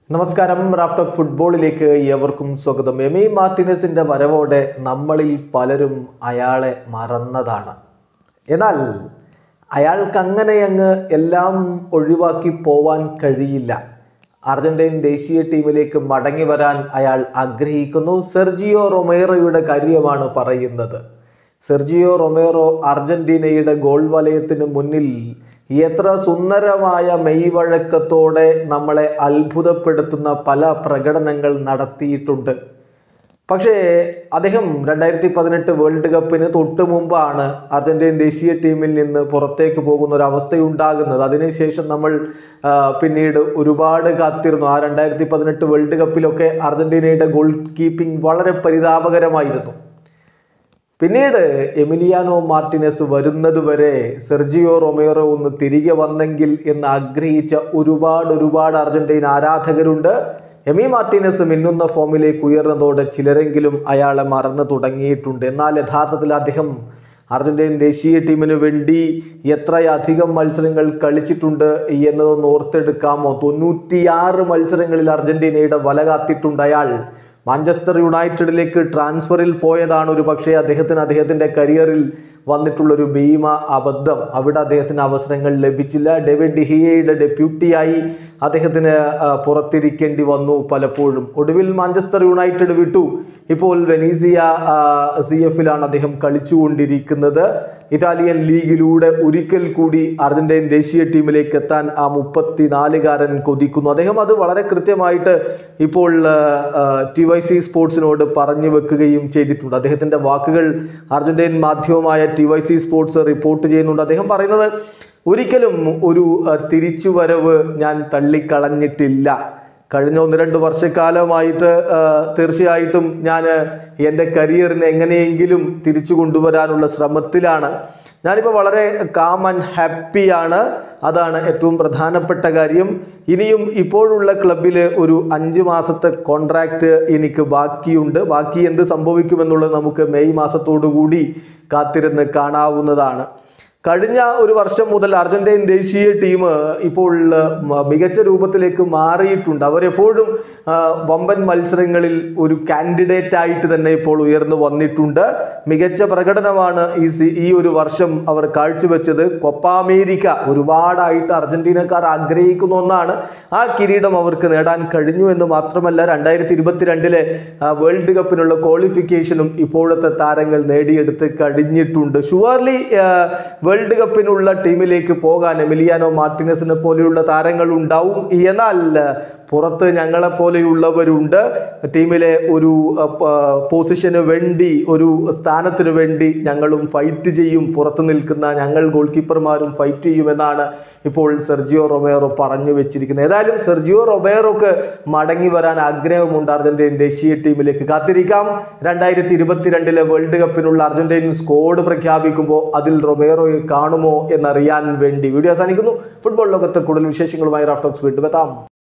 നമസ്കാരം റാഫ്റ്റോക്ക് ഫുട്ബോളിലേക്ക് ഏവർക്കും സ്വാഗതം എമി മാർട്ടിനസിന്റെ വരവോടെ നമ്മളിൽ പലരും അയാളെ മറന്നതാണ് എന്നാൽ അയാൾക്ക് അങ്ങനെ അങ്ങ് എല്ലാം ഒഴിവാക്കി പോവാൻ കഴിയില്ല അർജന്റീൻ ദേശീയ ടീമിലേക്ക് മടങ്ങി വരാൻ അയാൾ ആഗ്രഹിക്കുന്നു സെർജിയോ റൊമേറോയുടെ കാര്യമാണ് പറയുന്നത് സെർജിയോ റൊമേറോ അർജന്റീനയുടെ ഗോൾ വലയത്തിന് മുന്നിൽ എത്ര സുന്ദരമായ മെയ്വഴക്കത്തോടെ നമ്മളെ അത്ഭുതപ്പെടുത്തുന്ന പല പ്രകടനങ്ങൾ നടത്തിയിട്ടുണ്ട് പക്ഷേ അദ്ദേഹം രണ്ടായിരത്തി പതിനെട്ട് വേൾഡ് കപ്പിന് തൊട്ട് മുമ്പാണ് അർജന്റീൻ ദേശീയ ടീമിൽ നിന്ന് പുറത്തേക്ക് പോകുന്ന ഒരു അവസ്ഥയുണ്ടാകുന്നത് അതിനുശേഷം നമ്മൾ ആ, പിന്നീട് ഒരുപാട് കാത്തിരുന്നു ആ രണ്ടായിരത്തി പതിനെട്ട് വേൾഡ് കപ്പിലൊക്കെ അർജന്റീനയുടെ ഗോൾ കീപ്പിംഗ് വളരെ പരിതാപകരമായിരുന്നു പിന്നീട് എമിലിയാനോ മാർട്ടിനസ് വരുന്നത് വരെ സെർജിയോ റൊമേറോ ഒന്ന് തിരികെ വന്നെങ്കിൽ എന്ന് ആഗ്രഹിച്ച ഒരുപാട് ഒരുപാട് അർജന്റീൻ ആരാധകരുണ്ട് എമി മാർട്ടിനസ് മിന്നുന്ന ഫോമിലേക്ക് ഉയർന്നതോടെ ചിലരെങ്കിലും അയാളെ മറന്നു തുടങ്ങിയിട്ടുണ്ട് എന്നാൽ യഥാർത്ഥത്തിൽ അദ്ദേഹം അർജന്റീൻ ദേശീയ ടീമിന് വേണ്ടി എത്രയധികം മത്സരങ്ങൾ കളിച്ചിട്ടുണ്ട് എന്നതൊന്ന് ഓർത്തെടുക്കാമോ തൊണ്ണൂറ്റിയാറ് മത്സരങ്ങളിൽ അർജന്റീനയുടെ വല കാത്തിട്ടുണ്ട് അയാൾ മാഞ്ചസ്റ്റർ യുണൈറ്റഡിലേക്ക് ട്രാൻസ്ഫറിൽ പോയതാണ് ഒരു പക്ഷേ അദ്ദേഹത്തിന് അദ്ദേഹത്തിൻ്റെ കരിയറിൽ വന്നിട്ടുള്ളൊരു ഭീമ അബദ്ധം അവിടെ അദ്ദേഹത്തിന് അവസരങ്ങൾ ലഭിച്ചില്ല ഡേവിഡ് ഡിഹിയയുടെ ഡെപ്യൂട്ടിയായി അദ്ദേഹത്തിന് ആ, പുറത്തിരിക്കേണ്ടി വന്നു പലപ്പോഴും ഒടുവിൽ മാഞ്ചസ്റ്റർ യുണൈറ്റഡ് വിട്ടു ഇപ്പോൾ വെനീസിയ സി എഫിലാണ് അദ്ദേഹം കളിച്ചുകൊണ്ടിരിക്കുന്നത് ഇറ്റാലിയൻ ലീഗിലൂടെ ഒരിക്കൽ കൂടി അർജന്റീൻ ദേശീയ ടീമിലേക്ക് എത്താൻ ആ മുപ്പത്തിനാലുകാരൻ കൊതിക്കുന്നു അദ്ദേഹം അത് വളരെ കൃത്യമായിട്ട് ഇപ്പോൾ ടി വൈ സി സ്പോർട്സിനോട് പറഞ്ഞു വെക്കുകയും ചെയ്തിട്ടുണ്ട് അദ്ദേഹത്തിൻ്റെ വാക്കുകൾ അർജന്റീൻ മാധ്യമമായ T Y C sports report ചെയ്യുന്നുണ്ട് അദ്ദേഹം പറയുന്നത് ഒരിക്കലും ഒരു ആ, തിരിച്ചുവരവ് ഞാൻ തള്ളിക്കളഞ്ഞിട്ടില്ല കഴിഞ്ഞ ഒന്ന് രണ്ട് വർഷക്കാലമായിട്ട് ആ, തീർച്ചയായിട്ടും ഞാൻ എൻ്റെ കരിയറിനെ എങ്ങനെയെങ്കിലും തിരിച്ചു കൊണ്ടുവരാനുള്ള ശ്രമത്തിലാണ് ഞാനിപ്പോൾ വളരെ കാം ആൻഡ് ഹാപ്പിയാണ് അതാണ് ഏറ്റവും പ്രധാനപ്പെട്ട കാര്യം ഇനിയും ഇപ്പോഴുള്ള ക്ലബിൽ ഒരു അഞ്ച് മാസത്തെ കോൺട്രാക്റ്റ് എനിക്ക് ബാക്കിയുണ്ട് ബാക്കി എന്ത് സംഭവിക്കുമെന്നുള്ളത് നമുക്ക് മെയ് മാസത്തോടു കൂടി കാത്തിരുന്ന് കാണാവുന്നതാണ് കഴിഞ്ഞ ഒരു വർഷം മുതൽ അർജന്റീൻ ദേശീയ ടീം ഇപ്പോൾ മ- മികച്ച രൂപത്തിലേക്ക് മാറിയിട്ടുണ്ട് അവരെപ്പോഴും ആ, വമ്പൻ മത്സരങ്ങളിൽ ഒരു കാൻഡിഡേറ്റ് ആയിട്ട് തന്നെ ഇപ്പോൾ ഉയർന്നു വന്നിട്ടുണ്ട് മികച്ച പ്രകടനമാണ് ഈ സി- ഈ ഒരു വർഷം അവർ കാഴ്ചവെച്ചത് കൊപ്പ അമേരിക്ക ഒരുപാടായിട്ട് അർജന്റീനക്കാർ ആഗ്രഹിക്കുന്ന ഒന്നാണ് ആ കിരീടം അവർക്ക് നേടാൻ കഴിഞ്ഞു എന്ന് മാത്രമല്ല രണ്ടായിരത്തി ഇരുപത്തിരണ്ടിലെ വേൾഡ് കപ്പിനുള്ള ക്വാളിഫിക്കേഷനും ഇപ്പോഴത്തെ താരങ്ങൾ നേടിയെടുത്ത് കഴിഞ്ഞിട്ടുണ്ട് ഷുവർലി വേൾഡ് കപ്പിനുള്ള ടീമിലേക്ക് പോകാൻ എമിലിയാനോ മാർട്ടിനസിനെ പോലെയുള്ള താരങ്ങൾ ഉണ്ടാവും എന്നാൽ ആ, പുറത്ത് ഞങ്ങളെ പോലെയുള്ളവരുണ്ട് ടീമിലെ ഒരു ആ, പ- പൊസിഷന് വേണ്ടി ഒരു സ്ഥാനത്തിന് വേണ്ടി ഞങ്ങളും ഫൈറ്റ് ചെയ്യും പുറത്ത് നിൽക്കുന്ന ഞങ്ങൾ ഗോൾ കീപ്പർമാരും ഫൈറ്റ് ചെയ്യുമെന്നാണ് ഇപ്പോൾ സെർജിയോ റൊമേറോ പറഞ്ഞു വെച്ചിരിക്കുന്നത് ഏതായാലും സെർജിയോ റൊമേറോക്ക് മടങ്ങി വരാൻ ആഗ്രഹമുണ്ട് അർജന്റീൻ ദേശീയ ടീമിലേക്ക് കാത്തിരിക്കാം രണ്ടായിരത്തി ഇരുപത്തിരണ്ടിലെ വേൾഡ് കപ്പിനുള്ള അർജന്റീൻ സ്ക്വാഡ് പ്രഖ്യാപിക്കുമ്പോൾ അതിൽ റൊമേറോയെ കാണുമോ എന്നറിയാൻ വേണ്ടി വീഡിയോ അവസാനിക്കുന്നു ഫുട്ബോൾ ലോകത്തെ കൂടുതൽ വിശേഷങ്ങളുമായി റാഫ്റ്റോക്സ് വീണ്ടും എത്താം